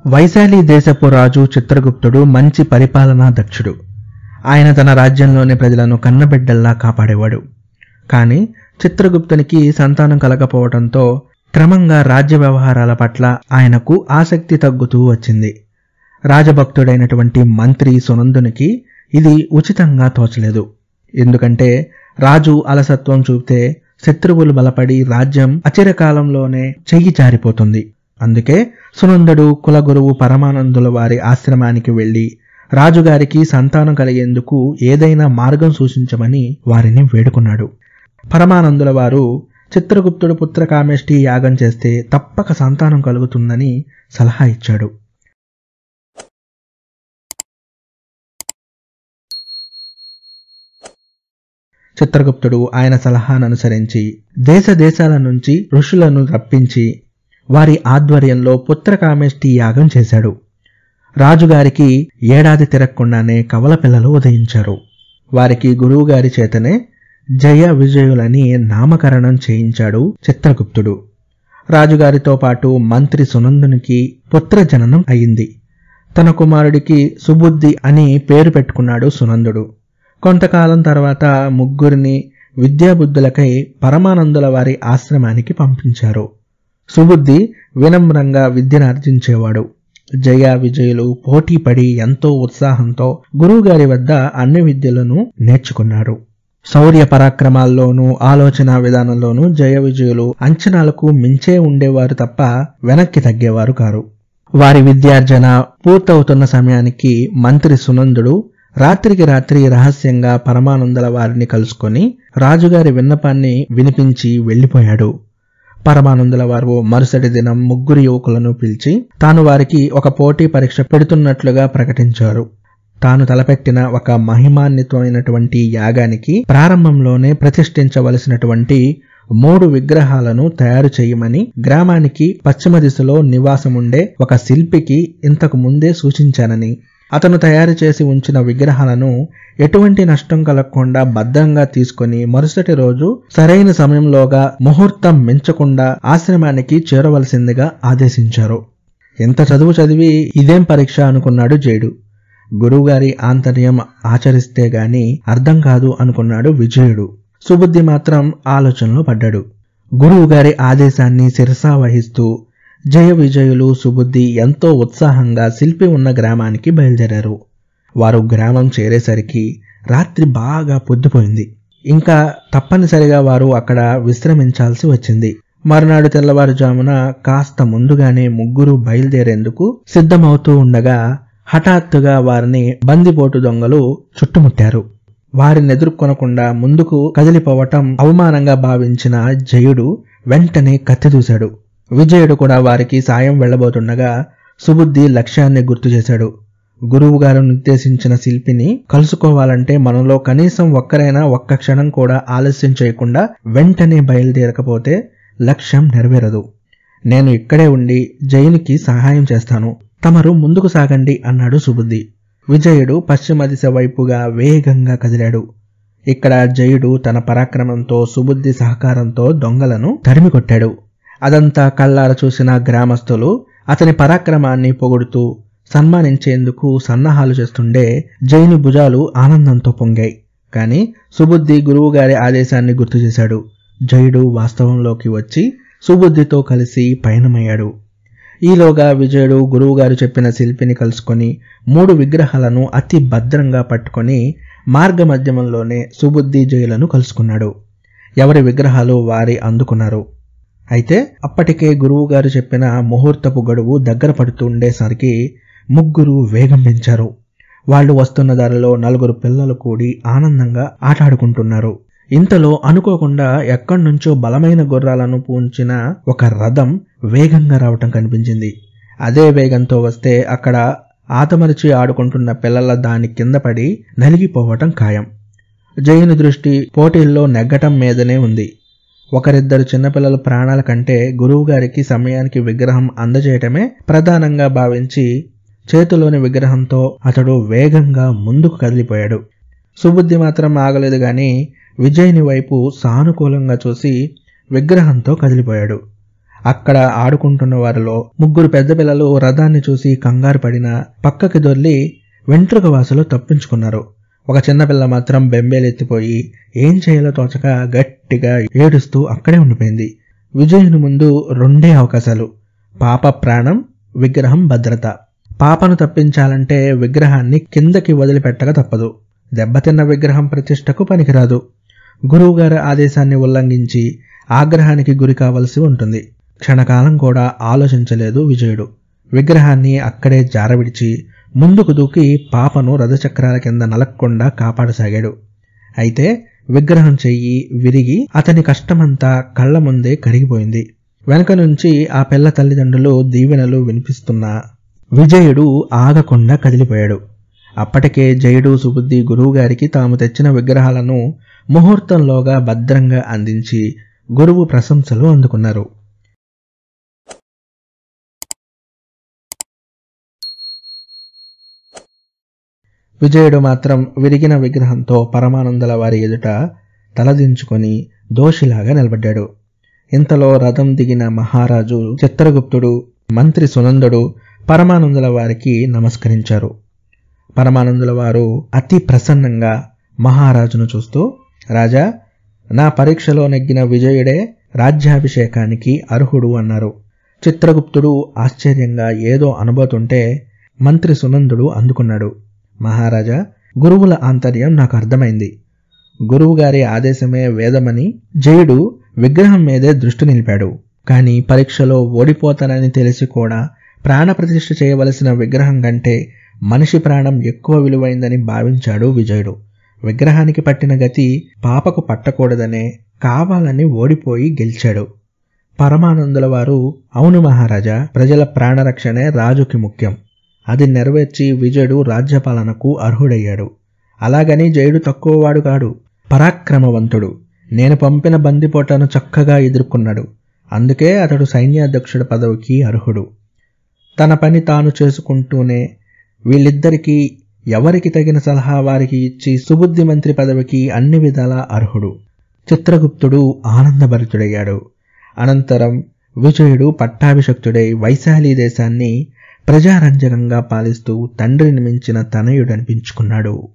వైశాలి దేశపు రాజు చిత్రగుప్తుడు మంచి పరిపాలనా దక్షుడు ఆయన తన రాజ్యంలోని ప్రజలను కన్నబిడ్డల్లా కాపాడేవాడు కానీ చిత్రగుప్తునికి సంతానం కలగపోవడంతో క్రమంగా రాజ్య వ్యవహారాల పట్ల ఆయనకు ఆసక్తి తగ్గుతూ వచ్చింది రాజభక్తుడైనటువంటి మంత్రి సునందునికి ఇది ఉచితంగా తోచలేదు ఎందుకంటే రాజు అలసత్వం చూపితే శత్రువులు బలపడి రాజ్యం అచిరకాలంలోనే చెయ్యి జారిపోతుంది అందుకే సునందుడు కులగురువు పరమానందుల వారి ఆశ్రమానికి వెళ్లి రాజుగారికి సంతానం కలిగేందుకు ఏదైనా మార్గం సూచించమని వారిని వేడుకున్నాడు పరమానందుల వారు చిత్రగుప్తుడు పుత్రకామేష్టి యాగం చేస్తే తప్పక సంతానం కలుగుతుందని సలహా ఇచ్చాడు చిత్రగుప్తుడు ఆయన సలహాను అనుసరించి దేశ దేశాల నుంచి ఋషులను రప్పించి వారి ఆధ్వర్యంలో పుత్రకామేష్టి యాగం చేశాడు రాజుగారికి ఏడాది తిరగకుండానే కవల పిల్లలు ఉదయించారు వారికి గురువుగారి చేతనే జయ విజయులని నామకరణం చేయించాడు చిత్రగుప్తుడు రాజుగారితో పాటు మంత్రి సునందునికి పుత్ర జననం అయింది తన కుమారుడికి సుబుద్ధి అని పేరు పెట్టుకున్నాడు సునందుడు కొంతకాలం తర్వాత ముగ్గురిని విద్యాబుద్ధులకై పరమానందుల వారి ఆశ్రమానికి పంపించారు సుబుద్ధి వినమ్రంగా విద్యను ఆర్జించేవాడు జయ విజయులు పోటీపడి ఎంతో ఉత్సాహంతో గురువుగారి వద్ద అన్ని విద్యలను నేర్చుకున్నారు శౌర్య పరాక్రమాల్లోనూ ఆలోచన విధానంలోనూ జయ విజయులు అంచనాలకు మించే ఉండేవారు తప్ప వెనక్కి తగ్గేవారు కారు వారి విద్యార్జన పూర్తవుతున్న సమయానికి మంత్రి సునందుడు రాత్రికి రాత్రి రహస్యంగా పరమానందుల వారిని కలుసుకొని రాజుగారి విన్నపాన్ని వినిపించి వెళ్లిపోయాడు పరమానందుల వారు మరుసటి దినం ముగ్గురు యువకులను పిలిచి తాను వారికి ఒక పోటీ పరీక్ష పెడుతున్నట్లుగా ప్రకటించారు తాను తలపెట్టిన ఒక మహిమాన్వితమైనటువంటి యాగానికి ప్రారంభంలోనే ప్రతిష్ఠించవలసినటువంటి మూడు విగ్రహాలను తయారు చేయమని గ్రామానికి పశ్చిమ దిశలో నివాసముండే ఒక శిల్పికి ఇంతకు ముందే సూచించానని అతను తయారు చేసి ఉంచిన విగ్రహాలను ఎటువంటి నష్టం కలగకుండా భద్రంగా తీసుకొని మరుసటి రోజు సరైన సమయంలోగా ముహూర్తం మించకుండా ఆశ్రమానికి చేరవలసిందిగా ఆదేశించారు ఎంత చదువు చదివి ఇదేం పరీక్ష అనుకున్నాడు జేడు గురువుగారి ఆంతర్యం ఆచరిస్తే గాని అర్థం కాదు అనుకున్నాడు విజయుడు సుబుద్ధి మాత్రం ఆలోచనలో పడ్డాడు గురువుగారి ఆదేశాన్ని శిరసా వహిస్తూ జయ విజయులు సుబుద్ధి ఎంతో ఉత్సాహంగా శిల్పి ఉన్న గ్రామానికి బయలుదేరారు వారు గ్రామం చేరేసరికి రాత్రి బాగా పొద్దుపోయింది ఇంకా తప్పనిసరిగా వారు అక్కడ విశ్రమించాల్సి వచ్చింది మరునాడు తెల్లవారుజామున కాస్త ముందుగానే ముగ్గురు బయలుదేరేందుకు సిద్ధమవుతూ ఉండగా హఠాత్తుగా వారిని బందిపోటు దొంగలు చుట్టుముట్టారు వారిని ఎదుర్కొనకుండా ముందుకు కదిలిపోవటం అవమానంగా భావించిన జయుడు వెంటనే కత్తి దూశాడు విజయుడు కూడా వారికి సాయం వెళ్లబోతుండగా సుబుద్ధి లక్ష్యాన్ని గుర్తు చేశాడు గురువుగారు నిర్దేశించిన శిల్పిని కలుసుకోవాలంటే మనలో కనీసం ఒక్కరైనా ఒక్క క్షణం కూడా ఆలస్యం చేయకుండా వెంటనే బయలుదేరకపోతే లక్ష్యం నెరవేరదు నేను ఇక్కడే ఉండి జైనికి సహాయం చేస్తాను తమరు ముందుకు సాగండి అన్నాడు సుబుద్ధి విజయుడు పశ్చిమ దిశ వైపుగా వేగంగా కదిలాడు ఇక్కడ జయుడు తన పరాక్రమంతో సుబుద్ధి సహకారంతో దొంగలను తరిమి కొట్టాడు అదంతా కళ్ళార చూసిన గ్రామస్తులు అతని పరాక్రమాన్ని పొగుడుతూ సన్మానించేందుకు సన్నాహాలు చేస్తుండే జైని భుజాలు ఆనందంతో పొంగాయి కానీ సుబుద్ధి గురువుగారి ఆదేశాన్ని గుర్తు చేశాడు జయుడు వాస్తవంలోకి వచ్చి సుబుద్ధితో కలిసి పయనమయ్యాడు ఈలోగా విజయుడు గురువుగారు చెప్పిన శిల్పిని కలుసుకొని మూడు విగ్రహాలను అతి భద్రంగా పట్టుకొని మార్గ మధ్యమంలోనే సుబుద్ధి జయులను కలుసుకున్నాడు ఎవరి విగ్రహాలు వారి అందుకున్నారు అయితే అప్పటికే గురువుగారు చెప్పిన ముహూర్తపు గడువు దగ్గర పడుతుండేసరికి ముగ్గురు వేగం పెంచారు వాళ్ళు వస్తున్న దారిలో నలుగురు పిల్లలు కూడి ఆనందంగా ఆటాడుకుంటున్నారు ఇంతలో అనుకోకుండా ఎక్కడి నుంచో బలమైన గుర్రాలను పూంచిన ఒక రథం వేగంగా రావటం కనిపించింది అదే వేగంతో వస్తే అక్కడ ఆతమరిచి ఆడుకుంటున్న పిల్లల దాని కింద పడి నలిగిపోవటం ఖాయం జయుని దృష్టి పోటీల్లో నెగ్గటం మీదనే ఉంది ఒకరిద్దరు చిన్నపిల్లల ప్రాణాల కంటే గురువుగారికి సమయానికి విగ్రహం అందజేయటమే ప్రధానంగా భావించి చేతిలోని విగ్రహంతో అతడు వేగంగా ముందుకు కదిలిపోయాడు సుబుద్ధి మాత్రం ఆగలేదు గాని విజయ్ని వైపు సానుకూలంగా చూసి విగ్రహంతో కదిలిపోయాడు అక్కడ ఆడుకుంటున్న వారిలో ముగ్గురు పెద్ద పిల్లలు రథాన్ని చూసి కంగారు పడిన పక్కకి దొర్లి వెంట్రుక వాసులు తప్పించుకున్నారు ఒక చిన్నపిల్ల మాత్రం బెంబేలెత్తిపోయి ఏం చేయాలో తోచక గట్టిగా ఏడుస్తూ అక్కడే ఉండిపోయింది విజయుని ముందు రెండే అవకాశాలు పాప ప్రాణం విగ్రహం భద్రత పాపను తప్పించాలంటే విగ్రహాన్ని కిందకి వదిలిపెట్టక తప్పదు దెబ్బతిన్న విగ్రహం ప్రతిష్టకు పనికిరాదు గురువుగారి ఆదేశాన్ని ఉల్లంఘించి ఆగ్రహానికి గురి కావలసి ఉంటుంది క్షణకాలం కూడా ఆలోచించలేదు విజయుడు విగ్రహాన్ని అక్కడే జారవిడిచి ముందుకు దూకి పాపను రథచక్రాల కింద నలక్కుండా కాపాడసాగాడు అయితే విగ్రహం చెయ్యి విరిగి అతని కష్టమంతా కళ్ల ముందే కరిగిపోయింది వెనక నుంచి ఆ పిల్ల తల్లిదండ్రులు దీవెనలు వినిపిస్తున్నా విజయుడు ఆగకుండా కదిలిపోయాడు అప్పటికే జయుడు సుబుద్ధి గురువుగారికి తాము తెచ్చిన విగ్రహాలను ముహూర్తంలోగా భద్రంగా అందించి గురువు ప్రశంసలు అందుకున్నారు విజయుడు మాత్రం విరిగిన విగ్రహంతో పరమానందల వారి ఎదుట తలదించుకొని దోషిలాగా నిలబడ్డాడు ఇంతలో రథం దిగిన మహారాజు చిత్రగుప్తుడు మంత్రి సునందుడు పరమానందుల వారికి నమస్కరించారు పరమానందుల వారు అతి ప్రసన్నంగా మహారాజును చూస్తూ రాజా నా పరీక్షలో నెగ్గిన విజయుడే రాజ్యాభిషేకానికి అర్హుడు అన్నారు చిత్రగుప్తుడు ఆశ్చర్యంగా ఏదో అనబోతుంటే మంత్రి సునందుడు అందుకున్నాడు మహారాజా గురువుల ఆంతర్యం నాకు అర్థమైంది గురువుగారి ఆదేశమే వేదమని జయుడు విగ్రహం మీదే దృష్టి నిలిపాడు కానీ పరీక్షలో ఓడిపోతానని తెలిసి కూడా ప్రాణప్రతిష్ఠ చేయవలసిన విగ్రహం కంటే మనిషి ప్రాణం ఎక్కువ విలువైందని భావించాడు విజయుడు విగ్రహానికి పట్టిన గతి పాపకు పట్టకూడదనే కావాలని ఓడిపోయి గెలిచాడు పరమానందుల వారు అవును మహారాజా ప్రజల ప్రాణరక్షణే రాజుకి ముఖ్యం అది నెరవేర్చి విజయుడు రాజ్యపాలనకు అర్హుడయ్యాడు అలాగని జయుడు తక్కువవాడు కాడు పరాక్రమవంతుడు నేను పంపిన బందిపోటను చక్కగా ఎదుర్కొన్నాడు అందుకే అతడు సైన్యాధ్యక్షుడి పదవికి అర్హుడు తన పని తాను చేసుకుంటూనే వీళ్ళిద్దరికీ ఎవరికి తగిన సలహా వారికి ఇచ్చి సుబుద్ధి మంత్రి పదవికి అన్ని విధాలా అర్హుడు చిత్రగుప్తుడు ఆనందభరితుడయ్యాడు అనంతరం విజయుడు పట్టాభిషక్తుడై వైశాలి దేశాన్ని ప్రజారంజకంగా పాలిస్తూ తండ్రిని మించిన తనయుడనిపించుకున్నాడు